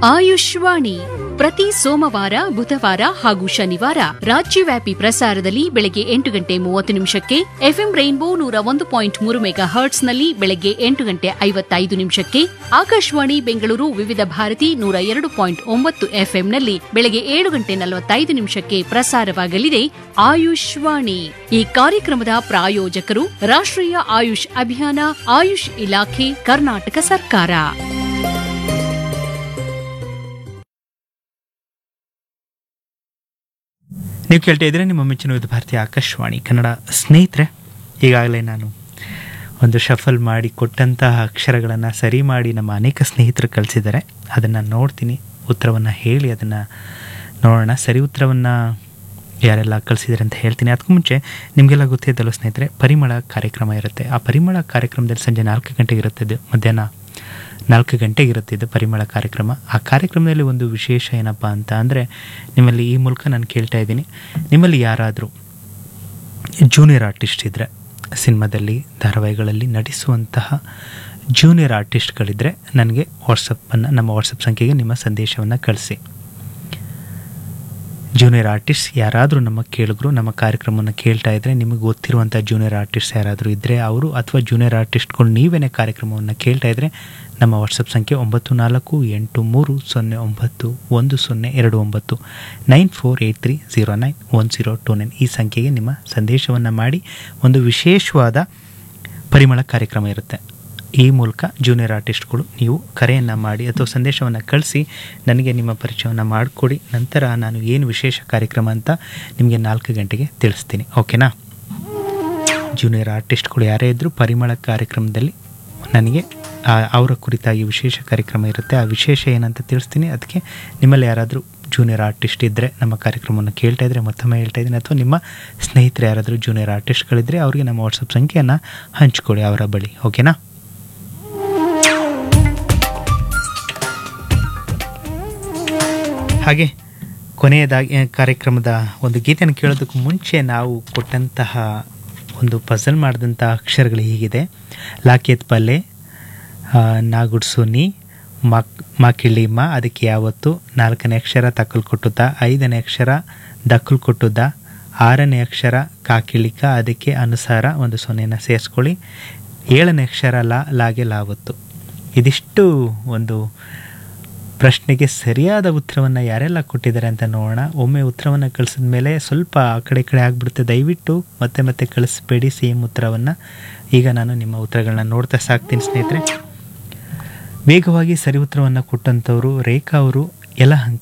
ಆಯುಷ್ವಾಣಿ ಪ್ರತಿ ಸೋಮವಾರ ಬುಧವಾರ ಹಾಗೂ ಶನಿವಾರ ರಾಜ್ಯವ್ಯಾಪಿ ಪ್ರಸಾರದಲ್ಲಿ ಬೆಳಗ್ಗೆ ಎಂಟು ಗಂಟೆ ಮೂವತ್ತು ನಿಮಿಷಕ್ಕೆ ಎಫ್ಎಂ ರೈನ್ಬೋ ನೂರ ಒಂದು ಪಾಯಿಂಟ್ ಮೂರು ಮೆಗಾ ಹರ್ಟ್ಸ್ನಲ್ಲಿ ಬೆಳಗ್ಗೆ ಎಂಟು ಗಂಟೆ ಐವತ್ತೈದು ನಿಮಿಷಕ್ಕೆ ಆಕಾಶವಾಣಿ ಬೆಂಗಳೂರು ವಿವಿಧ ಭಾರತಿ ನೂರ ಎರಡು ಪಾಯಿಂಟ್ ಒಂಬತ್ತು ಎಫ್ಎಂನಲ್ಲಿ ಬೆಳಗ್ಗೆ ಏಳು ಗಂಟೆ ನಲವತ್ತೈದು ನಿಮಿಷಕ್ಕೆ ಪ್ರಸಾರವಾಗಲಿದೆ ಆಯುಷ್ವಾಣಿ ಈ ಕಾರ್ಯಕ್ರಮದ ಪ್ರಾಯೋಜಕರು ರಾಷ್ಟ್ರೀಯ ಆಯುಷ್ ಅಭಿಯಾನ ಆಯುಷ್ ಇಲಾಖೆ ಕರ್ನಾಟಕ ಸರ್ಕಾರ ನೀವು ಕೇಳ್ತಾ ಇದ್ರೆ ನಿಮ್ಮ ಮೆಚ್ಚಿನ ವಿವಿಧ ಭಾರತೀಯ ಆಕಾಶವಾಣಿ ಕನ್ನಡ ಸ್ನೇಹಿತರೆ ಈಗಾಗಲೇ ನಾನು ಒಂದು ಶಫಲ್ ಮಾಡಿ ಕೊಟ್ಟಂತಹ ಅಕ್ಷರಗಳನ್ನು ಸರಿ ಮಾಡಿ ನಮ್ಮ ಅನೇಕ ಸ್ನೇಹಿತರು ಕಳಿಸಿದ್ದಾರೆ ಅದನ್ನು ನೋಡ್ತೀನಿ ಉತ್ತರವನ್ನು ಹೇಳಿ ಅದನ್ನು ನೋಡೋಣ ಸರಿ ಉತ್ತರವನ್ನು ಯಾರೆಲ್ಲ ಕಳಿಸಿದ್ದಾರೆ ಅಂತ ಹೇಳ್ತೀನಿ ಅದಕ್ಕೂ ಮುಂಚೆ ನಿಮಗೆಲ್ಲ ಗೊತ್ತಿದ್ದಲ್ಲ ಸ್ನೇಹಿತರೆ ಪರಿಮಳ ಕಾರ್ಯಕ್ರಮ ಇರುತ್ತೆ ಆ ಪರಿಮಳ ಕಾರ್ಯಕ್ರಮದಲ್ಲಿ ಸಂಜೆ ನಾಲ್ಕು ಗಂಟೆಗೆ ಇರುತ್ತೆ ಇದು ಮಧ್ಯಾಹ್ನ ನಾಲ್ಕು ಗಂಟೆಗೆ ಇರುತ್ತೆ ಇದು ಪರಿಮಳ ಕಾರ್ಯಕ್ರಮ ಆ ಕಾರ್ಯಕ್ರಮದಲ್ಲಿ ಒಂದು ವಿಶೇಷ ಏನಪ್ಪ ಅಂತ ಅಂದರೆ ನಿಮ್ಮಲ್ಲಿ ಈ ಮೂಲಕ ನಾನು ಕೇಳ್ತಾ ಇದ್ದೀನಿ ನಿಮ್ಮಲ್ಲಿ ಯಾರಾದರೂ ಜೂನಿಯರ್ ಆರ್ಟಿಸ್ಟ್ ಇದ್ದರೆ ಸಿನಿಮಾದಲ್ಲಿ ಧಾರಾವಾಹಿಗಳಲ್ಲಿ ನಟಿಸುವಂತಹ ಜೂನಿಯರ್ ಆರ್ಟಿಸ್ಟ್ಗಳಿದ್ದರೆ ನನಗೆ ವಾಟ್ಸಪ್ಪನ್ನು ನಮ್ಮ ವಾಟ್ಸಪ್ ಸಂಖ್ಯೆಗೆ ನಿಮ್ಮ ಸಂದೇಶವನ್ನು ಕಳಿಸಿ ಜೂನಿಯರ್ ಆರ್ಟಿಸ್ಟ್ ಯಾರಾದರೂ ನಮ್ಮ ಕೇಳಿದ್ರು ನಮ್ಮ ಕಾರ್ಯಕ್ರಮವನ್ನು ಕೇಳ್ತಾ ಇದ್ದರೆ ನಿಮಗೆ ಗೊತ್ತಿರುವಂಥ ಜೂನಿಯರ್ ಆರ್ಟಿಸ್ಟ್ ಯಾರಾದರೂ ಇದ್ದರೆ ಅವರು ಅಥವಾ ಜೂನಿಯರ್ ಆರ್ಟಿಸ್ಟ್ಗಳು ನೀವೇನೇ ಕಾರ್ಯಕ್ರಮವನ್ನು ಕೇಳ್ತಾ ಇದ್ದರೆ ನಮ್ಮ ವಾಟ್ಸಪ್ ಸಂಖ್ಯೆ ಒಂಬತ್ತು ನಾಲ್ಕು ಎಂಟು ಮೂರು ಸೊನ್ನೆ ಒಂಬತ್ತು ಒಂದು ಸೊನ್ನೆ ಎರಡು ಒಂಬತ್ತು nine four eight three zero nine one zero two nine ಈ ಸಂಖ್ಯೆಗೆ ನಿಮ್ಮ ಸಂದೇಶವನ್ನು ಮಾಡಿ ಒಂದು ವಿಶೇಷವಾದ ಪರಿಮಳ ಕಾರ್ಯಕ್ರಮ ಇರುತ್ತೆ ಈ ಮೂಲಕ ಜೂನಿಯರ್ ಆರ್ಟಿಸ್ಟ್ಗಳು ನೀವು ಕರೆಯನ್ನು ಮಾಡಿ ಅಥವಾ ಸಂದೇಶವನ್ನು ಕಳಿಸಿ ನನಗೆ ನಿಮ್ಮ ಪರಿಚಯವನ್ನು ಮಾಡಿಕೊಡಿ ನಂತರ ನಾನು ಏನು ವಿಶೇಷ ಕಾರ್ಯಕ್ರಮ ಅಂತ ನಿಮಗೆ ನಾಲ್ಕು ಗಂಟೆಗೆ ತಿಳಿಸ್ತೀನಿ ಓಕೆನಾ ಜೂನಿಯರ್ ಆರ್ಟಿಸ್ಟ್ಗಳು ಯಾರೇ ಇದ್ದರೂ ಪರಿಮಳ ಕಾರ್ಯಕ್ರಮದಲ್ಲಿ ನನಗೆ ಆ- ಅವರ ಕುರಿತಾಗಿ ವಿಶೇಷ ಕಾರ್ಯಕ್ರಮ ಇರುತ್ತೆ ಆ ವಿಶೇಷ ಏನಂತ ತಿಳಿಸ್ತೀನಿ ಅದಕ್ಕೆ ನಿಮ್ಮಲ್ಲಿ ಯಾರಾದರೂ ಜೂನಿಯರ್ ಆರ್ಟಿಸ್ಟ್ ಇದ್ದರೆ ನಮ್ಮ ಕಾರ್ಯಕ್ರಮವನ್ನು ಕೇಳ್ತಾ ಇದ್ದರೆ ಮತ್ತೊಮ್ಮೆ ಹೇಳ್ತಾ ಇದ್ದೀನಿ ಅಥವಾ ನಿಮ್ಮ ಸ್ನೇಹಿತರು ಯಾರಾದರೂ ಜೂನಿಯರ್ ಆರ್ಟಿಸ್ಟ್ಗಳಿದ್ದರೆ ಅವರಿಗೆ ನಮ್ಮ ವಾಟ್ಸಪ್ ಸಂಖ್ಯೆಯನ್ನು ಹಂಚ್ಕೊಳ್ಳಿ ಅವರ ಬಳಿ ಓಕೆನಾ ಹಾಗೆ ಕೊನೆಯದಾಗಿ ಕಾರ್ಯಕ್ರಮದ ಒಂದು ಗೀತೆಯನ್ನು ಕೇಳೋದಕ್ಕೂ ಮುಂಚೆ ನಾವು ಕೊಟ್ಟಂತಹ ಒಂದು ಪಜಲ್ ಮಾಡಿದಂಥ ಅಕ್ಷರಗಳು ಹೀಗಿದೆ ಲಾಕೇತ್ ಪಲ್ಲೆ ಆ, ನಾಗುಡ್ಸು ನೀ ಮಾಕ್ ಮಾಕಿಳ್ಳಿ ಮಾ ಅದಕ್ಕೆ ಯಾವತ್ತು ನಾಲ್ಕನೇ ಅಕ್ಷರ ತಕ್ಕಲ್ ಕೊಟ್ಟುತ್ತ ಐದನೇ ಅಕ್ಷರ ದಕ್ಕಲ್ ಕೊಟ್ಟುದ್ದ ಆರನೇ ಅಕ್ಷರ ಕಾಕಿಳಿಕ ಅದಕ್ಕೆ ಅನುಸಾರ ಒಂದು ಸೊನ್ನೆಯನ್ನು ಸೇರಿಸ್ಕೊಳ್ಳಿ ಏಳನೇ ಅಕ್ಷರ ಲಾ ಲಾಗೆ ಲಾವತ್ತು ಇದಿಷ್ಟು ಒಂದು ಪ್ರಶ್ನೆಗೆ ಸರಿಯಾದ ಉತ್ತರವನ್ನು ಯಾರೆಲ್ಲ ಕೊಟ್ಟಿದ್ದಾರೆ ಅಂತ ನೋಡೋಣ ಒಮ್ಮೆ ಉತ್ತರವನ್ನು ಕಳಿಸಿದ ಮೇಲೆ ಸ್ವಲ್ಪ ಆ ಕಡೆ ಈ ಕಡೆ ಆಗಿಬಿಡುತ್ತೆ ದಯವಿಟ್ಟು ಮತ್ತೆ ಮತ್ತೆ ಕಳಿಸ್ಬೇಡಿ ಸೇಮ್ ಉತ್ತರವನ್ನು ಈಗ ನಾನು ನಿಮ್ಮ ಉತ್ತರಗಳನ್ನ ನೋಡ್ತಾ ಸಾಕ್ತೀನಿ ಸ್ನೇಹಿತರೆ ವೇಗವಾಗಿ ಸರಿ ಉತ್ತರವನ್ನು ಕೊಟ್ಟಂಥವರು ರೇಖಾ ಅವರು ಯಲಹಂಕ